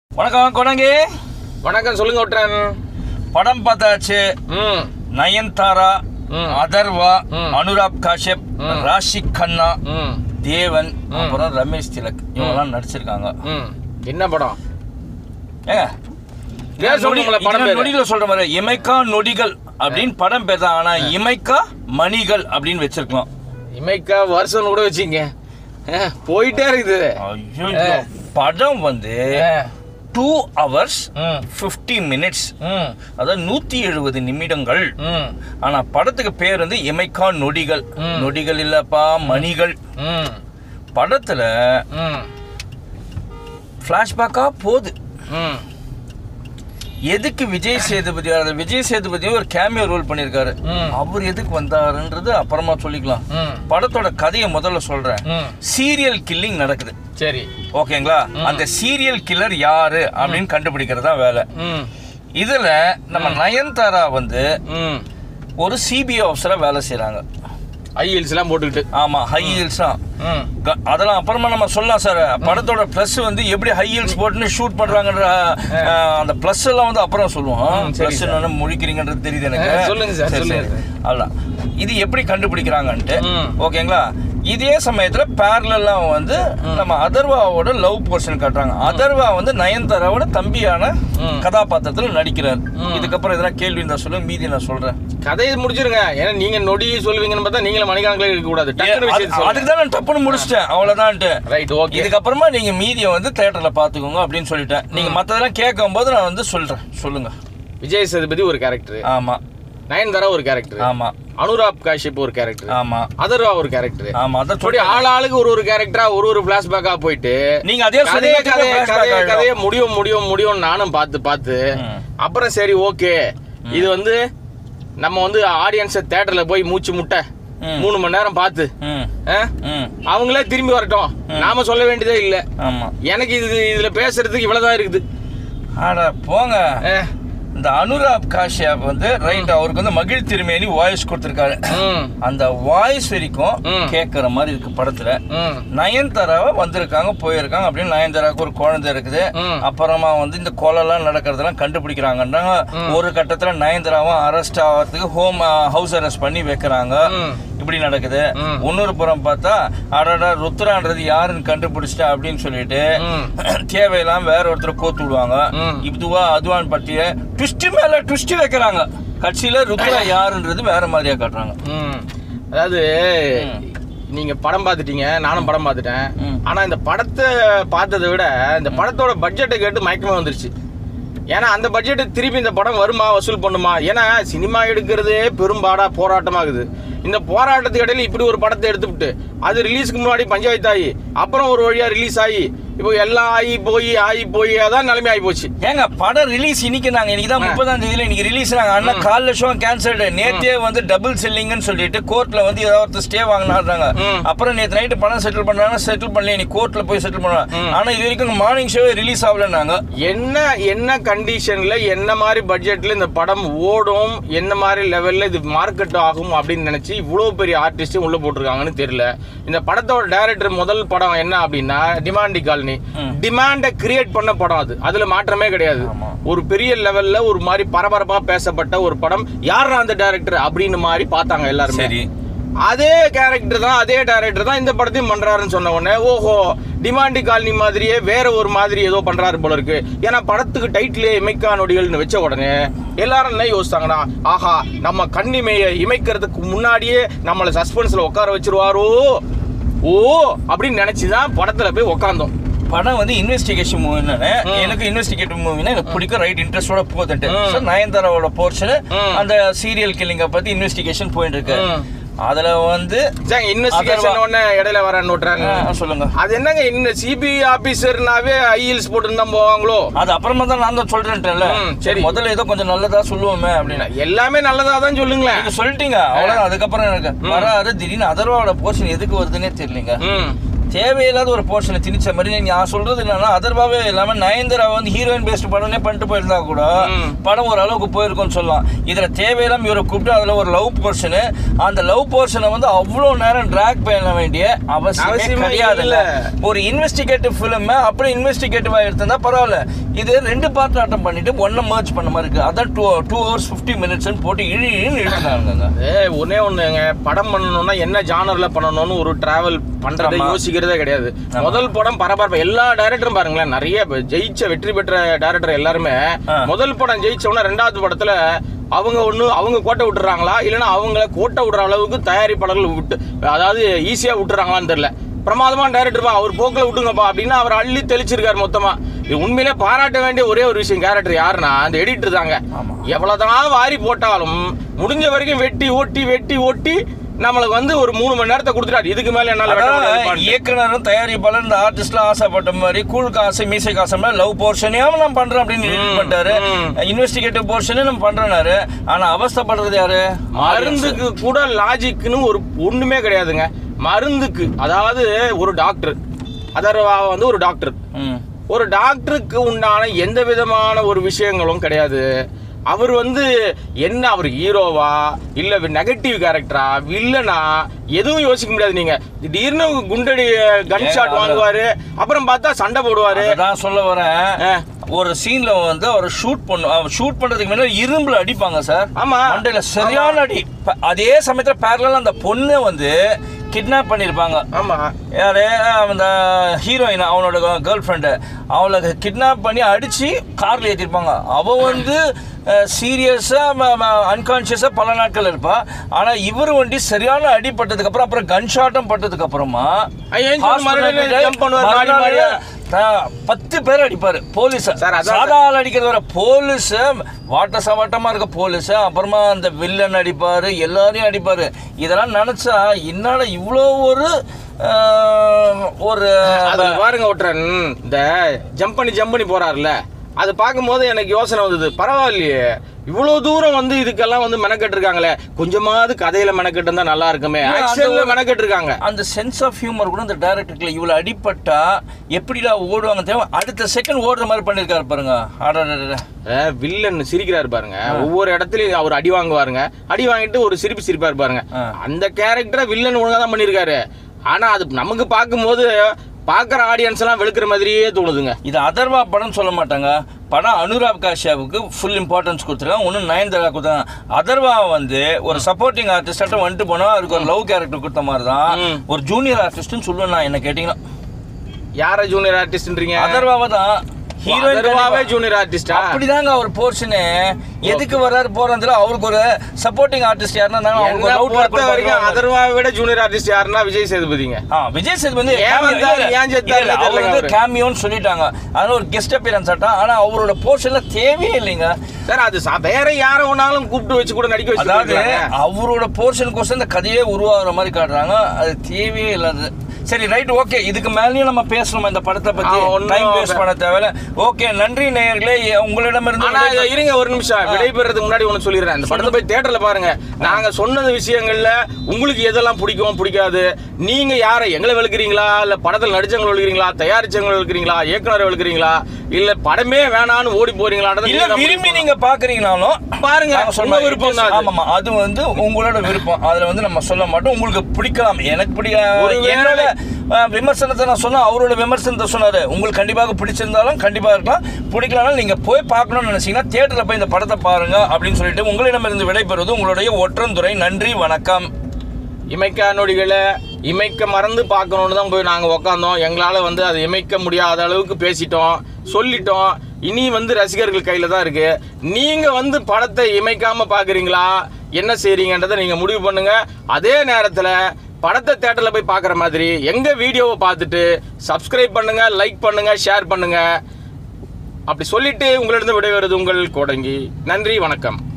வணக்கம் கொடங்கி வணக்கம் சொல்லுங்க ஒட்டுறன் படம் பார்த்தாச்சு ம் நயன்தாரா ம். அதர்வா ம். அனுராப் காஷ்யப் ம். ராஷி கண்ணா ம் தேவன் அப்புறம் ரமேஷ் திலக் இவங்கெல்லாம் நடிச்சிருக்காங்க ம் என்ன படம் ஏங்க பேர் சொல்லுங்களேன், படம் பேரு. நொடிகளை சொல்ற மாதிரி இமைக்கா நொடிகள் அப்படின்னு படம் பேர் தான் ஆனா இமைக்கா மணிகள் அப்படின்னு வச்சிருக்கோம் இமைக்கா வருஷம் கூட வச்சிங்க போயிட்டே இருக்குது ஐயோ ஆ. படம் வந்து two hours hmm fifty minutes hmm அதாவது நூத்தி எழுபது நிமிடங்கள் ம் ஆனா படத்துக்கு பேர் வந்து இமைக்கா நொடிகள் ம். நொடிகள் இல்லப்பா மணிகள் ம் படத்துல ம் பிளாஷ்பேக்கா போகுது ம் எதுக்கு விஜய் சேதுபதி அந்த விஜய் சேதுபதியும் ஒரு கேமியோ ரோல் பண்ணியிருக்காரு ம். அவர் எதுக்கு வந்தாருன்றது அப்புறமா சொல்லிக்கலாம் ம் படத்தோட கதையை முதல்ல சொல்றேன் ம் சீரியல் கில்லிங் நடக்குது சரி ஓகேங்களா அந்த சீரியல் கில்லர் யாரு அப்படின்னு கண்டுபிடிக்கிறது தான் வேலை ம் இதுல நம்ம நயன்தாரா வந்து ம் ஒரு சிபிஐ ஆஃபீஸரா வேலை செய்றாங்க ஐஎல்ஸ் எல்லாம் போட்டுக்கிட்டு ஆமா ஹை ஹீல்ஸ் தான் ம் க- அதெல்லாம் அப்புறமா நம்ம சொல்லலாம் சார் படத்தோட ப்ளஸ் வந்து எப்படி ஹை ஹீல்ஸ் போட்டுன்னு ஷூட் பண்றாங்கன்ற அஹ், அந்த ப்ளஸ் எல்லாம் வந்து அப்புறம் சொல்லுவோம் ம், சரி ப்ளஸ் என்ன முழிக்கிறீங்கன்றது தெரியுது எனக்கு ஆ, சொல்லுங்க சார், சரி, சொல்லுங்க. சரி. அதான் இது எப்படி கண்டுபிடிக்கிறாங்கன்ட்டு ம். ஓகேங்களா இதே சமயத்துல பேரலாம் வந்து நம்ம அதர்வாவோட லவ் போர்ஷன் காட்டுறாங்க அதர்வா வந்து நயன்தாராவோட தம்பியான ம். கதாபாத்திரத்துல நடிக்கிறார் ம். இதுக்கப்புறம் இதெல்லாம் கேள்வி நான் சொல்லுங்க மீதி நான் சொல்றேன் கதையை முடிச்சிருங்க ஏன்னா நீங்க நொடி சொல்லுவீங்கன்னு பார்த்தா நீங்களும் மணிக்கணக்கில் இருக்க கூடாது டக்குனு விஷயத்தை அதுக்கு சொல்லுங்க தான் நான் டப்புன்னு முடிச்சிட்டேன் அவ்வளவுதான்ட்டு ரைட் ஓகே இதுக்கப்புறமா நீங்க மீதியை வந்து தியேட்டர்ல பாத்துக்கோங்க அப்படின்னு சொல்லிட்டேன் நீங்க மத்ததெல்லாம் கேட்கும் போது நான் வந்து சொல்றேன் சொல்லுங்க விஜய் சேதுபதி ஒரு கேரக்டர் ஆமா நயன்தாரா ஒரு கேரக்டர் ஆமா அனுராப் காஷ்யப் ஒரு கேரக்டர் ஆமா அதர்வா ஒரு கேரக்டர் ஆமா அதான் அப்படி சொல்லி ஆள் ஆளுக்கு ஒரு ஒரு கேரக்டரா ஒரு ஒரு பிளாஷ்பேக்கா போயிட்டு நீங்க அதே கதைய சொன்னீங்க, கதைய flashback கதைய ஆயிடும். கதைய முடியும் முடியும் முடியும் நானும் பார்த்து பார்த்து ம். அப்புறம் சரி ஓகே இது வந்து நம்ம வந்து ஆடியன்ஸை தேட்டர்ல போய் மூச்சு முட்டை ம். மூணு மணி நேரம் பார்த்து ம் ஆ? ம் அவங்களே திரும்பி வரட்டும் நாம சொல்ல வேண்டியதே இல்ல ஆமா எனக்கு இது இதுல பேசுறதுக்கு இவ்வளவுதான் இருக்குது ஆட போங்க ஆ. இந்த அனுராப் காஷ்யப் வந்து ரைட் அவருக்கு வந்து மகிழ் திருமேனி வாய்ஸ் கொடுத்திருக்காரு ம் அந்த வாய்ஸ் வரைக்கும் ம். கேட்கற மாதிரி இருக்கு படத்துல ம் நயன்தாராவை வந்திருக்காங்க போயிருக்காங்க அப்படின்னு நயன்தாராவுக்கு ஒரு குழந்தை இருக்குது ம். அப்புறமா வந்து இந்த கொலைலாம் நடக்கிறதெல்லாம் கண்டுபிடிக்கிறாங்கன்றாங்க ஒரு கட்டத்துல நயன்தாராவும் அரெஸ்ட் ஆகிறதுக்கு ஹோம் ஹவுஸ் அரெஸ்ட் பண்ணி வைக்கிறாங்க ம். இப்படி நடக்குது ம். இன்னொரு புறம் பார்த்தா அடடா ருத்ரான்றது யாருன்னு கண்டுபிடிச்சிட்டா அப்படின்னு சொல்லிட்டு ம். தேவையெல்லாம் வேற ஒருத்தர் கோத்து விடுவாங்க ம். இதுவா அதுவான்னு பற்றிய ட்விஸ்ட் மேல ட்விஸ்ட் வைக்கிறாங்க கட்சியில ருத்ரா யாருன்றது வேற மாதிரியா காட்டுறாங்க ம். அதாவது நீங்க படம் பார்த்துட்டீங்க நானும் படம் பார்த்துட்டேன் ம். ஆனா இந்த படத்தை பார்த்ததை விட இந்த படத்தோட பட்ஜெட்டை கேட்டு மயக்கமே வந்துருச்சு ஏன்னா அந்த பட்ஜெட்டு திருப்பி இந்த படம் வருமா வசூல் பண்ணுமா ஏன்னா சினிமா எடுக்கிறதே பெரும்பாடா போராட்டமாகுது இந்த போராட்டத்துக்கு இடையில இப்படி ஒரு படத்தை எடுத்துவிட்டு அது ரிலீஸ்க்கு முன்னாடி பஞ்சாயத்து ஆகி அப்புறம் ஒரு வழியா ரிலீஸ் ஆகி இப்போ எல்லாம் ஆகி போய் ஆகி போய் அதான் நிலைமை ஆகி போச்சு ஏங்க படம் ரிலீஸ் இன்னைக்கு நாங்க இன்னைக்கு தான் முப்பதாம் தேதியில இன்னைக்கு ரிலீஸ் நாங்க அண்ணா காலைல ஷோ கேன்சல்டு நேத்தே வந்து டபுள் செல்லிங்னு சொல்லிட்டு கோர்ட்ல வந்து ஏதாவது ஒருத்தர் ஸ்டே வாங்கினாங்க ம். அப்புறம் நேத்து நைட்டு பணம் செட்டில் பண்ணாங்க செட்டில் பண்ணல இன்னைக்கு கோர்ட்ல போய் செட்டில் பண்ணாங்க ம். ஆனா இது வரைக்கும் மார்னிங் ஷோ ரிலீஸ் ஆகலன்னாங்க என்ன என்ன கண்டிஷன்ல என்ன மாதிரி பட்ஜெட்ல இந்த படம் ஓடும் என்ன மாதிரி லெவல்ல இது மார்க்கெட் ஆகும் அப்படின்னு நினைச்சு இவ்வளவு பெரிய ஆர்டிஸ்ட் உள்ள போட்டிருக்காங்கன்னு தெரியல இந்த படத்தோட டைரக்டர் முதல் படம் என்ன அப்படின்னா டிமாண்டி காலனி ம். டிமாண்டை கிரியேட் பண்ண படம் அது அதுல மாற்றமே கிடையாது ஆமா. ஒரு பெரிய லெவல்ல ஒரு மாதிரி பரபரப்பா பேசப்பட்ட ஒரு படம் யாரா அந்த டைரக்டர் அப்படின்னு மாதிரி பார்த்தாங்க எல்லாருமே சரி அதே கேரக்டர் தான் அதே டைரக்டர் தான் இந்த படத்தையும் பண்றாருன்னு சொன்ன உடனே ஓஹோ டிமாண்டி காலனி மாதிரியே வேற ஒரு மாதிரி ஏதோ பண்றாரு போல இருக்கு ஏன்னா படத்துக்கு டைட்டிலே இமைக்கா நொடிகள்னு வச்ச உடனே எல்லாரும் என்ன யோசிச்சாங்கன்னா ஆஹா நம்ம கண்ணிமையை இமைக்கிறதுக்கு முன்னாடியே நம்மளை சஸ்பென்ஸ்ல உட்கார வச்சிருவாரோ ஓ அப்படின்னு நினைச்சுதான் படத்துல போய் உட்காந்தோம் படம் வந்து இன்வெஸ்டிகேஷன் மூவினால எனக்கு இன்வெஸ்டிகேட்டிவ் மூவினா எனக்கு பிடிக்கும் ரைட் இன்ட்ரெஸ்டோட போகுதுன்ட்டு ம். So, நயன்தாராவோட போர்ஷன் ம். அந்த சீரியல் கில்லிங்க பத்தி இன்வெஸ்டிகேஷன் போயிட்டு இருக்கு ம். அதுல வந்து இன்வெஸ்டிகேஷன் உடனே இடையில வர நோட்டுறாங்க ஆ, சொல்லுங்க அது என்னங்க இன்னும் சிபிஐ ஆபீசர்னாவே ஐஎல்ஸ் போட்டு தான் போவாங்களோ அது அப்புறமா தான் நான் தான் சொல்றேன்ட்டேன்ல ம், சரி. சரி முதல்ல ஏதோ கொஞ்சம் நல்லதா சொல்லுவோமே அப்படின்னு எல்லாமே நல்லதா தான் சொல்லுங்களேன் நீங்க சொல்லிட்டீங்க அவ்வளவுதான் அதுக்கப்புறம் எனக்கு வராரு திடீர்னு அதர்வாவோட போர்ஷன் எதுக்கு வருதுன்னே தெரியலங்க ம் தேவையில்லாத ஒரு போர்ஷனை திணிச்ச மாதிரி நான் சொல்றது என்னன்னா அதர்வாவே இல்லாம நயன்தரா வந்து ஹீரோயின் பேஸ்ட் படம்னே பண்ணிட்டு போயிருந்தா கூட ம். படம் ஓரளவுக்கு போயிருக்கும்னு சொல்லலாம் இதுல தேவையில்லாம இவரை கூப்பிட்டு அதுல ஒரு லவ் போர்ஷனு அந்த லவ் போர்ஷனை வந்து அவ்வளோ நேரம் ட்ராக் பண்ண வேண்டிய அவசியமே அவசியமே கிடையாது இல்ல. ஒரு இன்வெஸ்டிகேட்டிவ் ஃபிலிம் அப்படியே இன்வெஸ்டிகேட்டிவா எடுத்திருந்தா பரவாயில்ல இது ரெண்டு பார்ட் ஆட்டம் பண்ணிட்டு ஒன்ன மர்ஜ் பண்ண மாதிரி இருக்கு அதான் two two hours fifty minutes போட்டு இழி இழுன்னு இழுத்துனாங்க ஏ ஒன்னே ஒண்ணுங்க படம் பண்ணணும்னா என்ன ஜானர்ல பண்ணணும்னு ஒரு டிராவல் பண்றதை ஆமா. யோசிக்கிறதே கிடையாது ஆமா. முதல் படம் பரபரப்பு எல்லா டைரக்டரும் பாருங்களேன் நிறைய ப- ஜெயிச்ச வெற்றி பெற்ற டைரக்டர் எல்லாருமே ஆ. முதல் படம் ஜெயிச்சவன ரெண்டாவது படத்துல அவங்க ஒண்ணு அவங்க கோட்டை விட்டுறாங்களா இல்லைன்னா அவங்கள கோட்டை விடுற அளவுக்கு தயாரிப்பாளர்கள் விட்டு அதாவது ஈஸியா விட்டுறாங்களான்னு தெரியல பிரமாதமான டைரக்டர்ப்பா அவர் போக்கில் விட்டுங்கப்பா அப்படின்னு அவர் அள்ளி தெளிச்சிருக்காரு மொத்தமா இது உண்மையிலே பாராட்ட வேண்டிய ஒரே ஒரு விஷயம் கேரக்டர் யாருன்னா அந்த எடிட்டர் தாங்க ஆமா. எவ்வளவுதான் வாரி போட்டாலும் முடிஞ்ச வரைக்கும் வெட்டி ஓட்டி வெட்டி ஓட்டி நம்மளுக்கு வந்து ஒரு மூணு மணி நேரத்தை கொடுத்துட்டாரு இதுக்கு மேல என்னால வெட்ட அதான் முடியாதுப்பான்ட்டு. இயக்குனரும் தயாரிப்பாளர் இந்த ஆர்டிஸ்ட்லாம் ஆசைப்பட்ட மாதிரி கூழ் காசு மீசை காசு லவ் போர்ஷனையும் நான் பண்றேன் அப்படின்னு ம், பண்ணிட்டாரு ம். இன்வெஸ்டிகேட்டிவ் போர்ஷனே நம்ம பண்றேனாரு ஆனா அவஸ்தைப்படுறது யாரு மருந்துக்கு கூட லாஜிக்னு ஒரு ஒண்ணுமே கிடையாதுங்க மருந்துக்கு அதாவது ஒரு டாக்டர் அதர்வா வந்து ஒரு டாக்டர் ம். ஒரு டாக்டருக்கு உண்டான எந்த விதமான ஒரு விஷயங்களும் கிடையாது அவர் வந்து என்ன அவர் ஹீரோவா இல்ல நெகட்டிவ் கேரக்டரா வில்லனா எதுவும் யோசிக்க முடியாது நீங்க திடீர்னு குண்டடி கன் ஏங்க, ஷாட் அது- வாங்குவாரு அப்புறம் பார்த்தா சண்டை போடுவாரு அதான் சொல்ல வரேன் ஆ. ஒரு சீன்ல வந்து அவர் ஷூட் பண்ணு ஷூட் பண்றதுக்கு முன்னாடி இரும்புல அடிப்பாங்க சார் ஆமா மண்டையில சரியான அடி ப- அதே சமயத்துல பேரல அந்த பொண்ணை வந்து கிட்னாப் பண்ணிருப்பாங்க ஆமா யாரு அந்த ஹீரோயின் அவனோட கேர்ள் ஃப்ரெண்டு அவளை கிட்னாப் பண்ணி அடிச்சு கார்ல ஏற்றிருப்பாங்க அவ வந்து சீரியஸா அன்கான்சியஸா பல நாட்கள் இருப்பா ஆனா இவர் வண்டி சரியான அடி பட்டதுக்கு அப்புறம் அப்புறம் கன் ஷாட்டும் பட்டதுக்கு அப்புறமா ஐயா, ஏன் சொல்லு, மறுபடியும் hospital jump பண்ணுவாரு, மாறி மறுநாள் மாறியா? ஆ, பத்து பேர் அடிப்பாரு போலீஸ் சார், அதான் சாதா ஆள் அடிக்கிறது வர போலீஸ் வாட்ட சவாட்டமா இருக்க போலீஸ் அப்புறமா அந்த வில்லன் அடிப்பாரு எல்லாரையும் அடிப்பாரு இதெல்லாம் நினைச்சா என்னால இவ்வளோ ஒரு ஆ, ஒரு அது பாருங்க ஒட்டுறன் இந்த ஜம்ப் பண்ணி ஜம்ப் பண்ணி போறாருல அது பார்க்கும்போது எனக்கு யோசனை வந்தது பரவாயில்லையே இவ்வளவு தூரம் வந்து இதுக்கெல்லாம் வந்து மெனக்கெட்டு இருக்காங்களே கொஞ்சமாவது கதையில மெனக்கெட்டு இருந்தா நல்லா இருக்குமே ஏன் அந்த ஆக்ஷன்ல ஒரு- மெனக்கெட்டு இருக்காங்க அந்த சென்ஸ் ஆஃப் ஹியூமர் கூட அந்த டேரக்டர்ல இவ்வளவு அடிப்பட்டா எப்படிடா ஓடுவாங்க தெரியுமா அடுத்த செகண்ட் ஓடுற மாதிரி பண்ணிருக்காரு பாருங்க அடடடட. அஹ் வில்லன் சிரிக்கிறாரு பாருங்க ஒவ்வொரு இடத்துலயும் அவர் அடி வாங்குவாருங்க அடி வாங்கிட்டு ஒரு சிரிப்பு சிரிப்பாரு பாருங்க ஆ. அந்த கேரக்டரை வில்லன் ஒழுங்கா தான் பண்ணிருக்காரு ஆனா அது நமக்கு பார்க்கும்போது பாக்குற ஆடியன்ஸ் எல்லாம் வெளுக்கிற மாதிரியே தோணுதுங்க இது அதர்வா படம் சொல்ல மாட்டாங்க படம் அனுராக் காஷ்யாவுக்கு ஃபுல் இம்பார்ட்டன்ஸ் கொடுத்துருக்காங்க ஒன்றும் நயன்தாரா கொடுத்தாங்க அதர்வா வந்து ஒரு சப்போர்ட்டிங் ஆர்டிஸ்டாட்டம் வந்துட்டு போனா அதுக்கு ஒரு லவ் கேரக்டர் கொடுத்த மாதிரி தான் ம். ஒரு ஜூனியர் ஆர்டிஸ்ட்னு சொல்லுவேன் நான் என்ன கேட்டீங்கன்னா யார ஜூனியர் ஆர்டிஸ்ட்ன்றீங்க அதர்வாவை தான் அதர்வாவே ஹீரோயின் ஜூனியர் ஆர்டிஸ்டா அப்படிதாங்க அவர் போர்ஷனு எதுக்கு வர்றாரு போறதுல அவருக்கு ஒரு சப்போர்ட்டிங் ஆர்டிஸ்ட் யாருன்னா இருந்தாலும் அவருக்கு என்ன ஒரு doubt பொறுத்த வரைக்கும் கொடுப்பாரு. அதர்வாவை விட ஜூனியர் ஆர்டிஸ்ட் யாருன்னா விஜய் சேதுபதிங்க ஆ, விஜய் சேதுபதி ஏன் cameo- வந்தாரு, இல்ல, இல்ல, ஏன் செத்தாரு இல்ல, அவர் தெரியலங்க வந்து அவரு. கேமியோன்னு சொல்லிட்டாங்க அதனால ஒரு கெஸ்ட் அப்பியரன்ஸ் ஆட்டா ஆனா அவரோட போர்ஷன்ல தேவையே இல்லைங்க சார் அது ச- வேற யார வேணாலும் கூப்பிட்டு வச்சு கூட நடிக்க அதாவது வச்சு அவரோட போர்ஷன் கோசம் இந்த கதையே உருவாகுற மாதிரி காட்டுறாங்க அது தேவையே இல்லாது சரி ரைட் ஓகே இதுக்கு மேலேயும் நம்ம பேசணும் இந்த படத்தை பத்தி ஆ, ஒண்ணும் டைம் வேஸ்ட் பண்ண தேவையில்ல ஓகே நன்றி நேயர்களே உங்களிடமிருந்து ஆனா இதை இருங்க ஒரு நிமிஷம் விடைபெறதுக்கு முன்னாடி ஒண்ணு சொல்லிடுறேன் இந்த படத்தை போய் தியேட்டர்ல பாருங்க நாங்க சொன்னது விஷயங்கள்ல உங்களுக்கு எதெல்லாம் பிடிக்கும் பிடிக்காது நீங்க யாரை எங்களை வெளுக்கிறீங்களா இல்ல படத்துல நடிச்சவங்களை வெளுக்கிறீங்களா தயாரிச்சவங்களை வெளுக்கிறீங்களா இயக்குனரை வெளுக்கிறீங்களா இல்ல படமே வேணான்னு ஓடி போறீங்களான்றதை இல்ல நீங்க தான் விரும்பி முடிவு நீங்க பாக்குறீங்கனாலும் பாருங்க, நாங்க சொன்ன உங்க விருப்பம் தான் அது. ஆமாமா அது வந்து உங்களோட விருப்பம் அதுல வந்து நம்ம சொல்ல மாட்டோம் உங்களுக்கு பிடிக்கலாம் எனக்கு பிடி ஒருவேளை- என்னோட அஹ், விமர்சனத்தை நான் சொன்னா அவரோட விமர்சனத்தை சொன்னாரு உங்களுக்கு கண்டிப்பாக பிடிச்சிருந்தாலும் கண்டிப்பா இருக்கலாம் பிடிக்கலனாலும் நீங்க போய் பார்க்கணும்னு நினைச்சீங்கன்னா தியேட்டர்ல போய் இந்த படத்தை பாருங்க அப்படின்னு சொல்லிட்டு உங்களிடமிருந்து விடைபெறுவது உங்களுடைய ஒற்றந்துறை நன்றி வணக்கம் இமைக்கா நொடிகளை இமைக்க மறந்து பார்க்கணுன்னு தான் போய் நாங்கள் உக்காந்தோம் எங்களால் வந்து அதை இமைக்க முடியாத அளவுக்கு பேசிட்டோம் சொல்லிட்டோம் இனி வந்து ரசிகர்கள் கையில் தான் இருக்கு நீங்கள் வந்து படத்தை இமைக்காம பார்க்குறீங்களா என்ன செய்றீங்கன்றதை நீங்கள் முடிவு பண்ணுங்க அதே நேரத்தில் படத்தை தேட்டரில் போய் பார்க்குற மாதிரி எங்கள் வீடியோவை பார்த்துட்டு சப்ஸ்கிரைப் பண்ணுங்க லைக் பண்ணுங்க ஷேர் பண்ணுங்க அப்படி சொல்லிட்டு உங்களிடம் விடைபெறுவது உங்கள் கோடங்கி நன்றி வணக்கம்